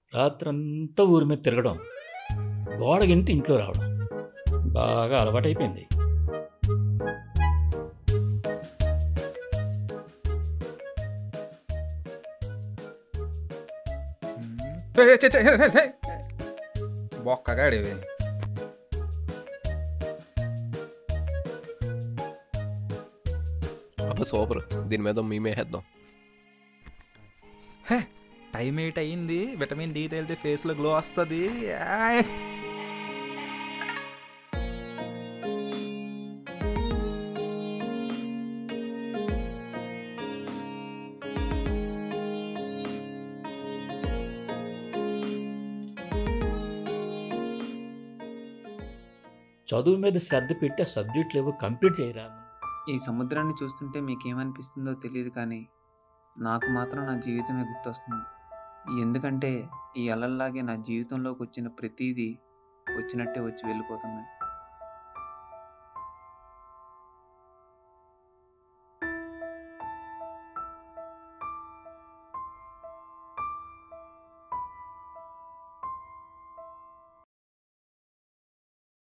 రాత్రంతా ఊరి మీద తిరగడం గోడగింటి ఇంట్లో రావడం బాగా అలవాటైపోయింది బొక్కగాడివి అబ్బా సూపర్ దీని మీద మేమే వేద్దాం టైం ఎయిట్ అయ్యింది విటమిన్ డి తేలితే ఫేస్లో గ్లో వస్తుంది చదువు మీద శ్రద్ధ పెట్టి ఆ సబ్జెక్టులు ఏవో కంప్లీట్ చేయరా ఈ సముద్రాన్ని చూస్తుంటే మీకేమనిపిస్తుందో తెలియదు కానీ నాకు మాత్రం నా జీవితమే గుర్తొస్తుంది ఎందుకంటే ఈ అలల్లాగే నా జీవితంలోకి వచ్చిన ప్రతిదీ వచ్చినట్టే వచ్చి వెళ్ళిపోతున్నాయి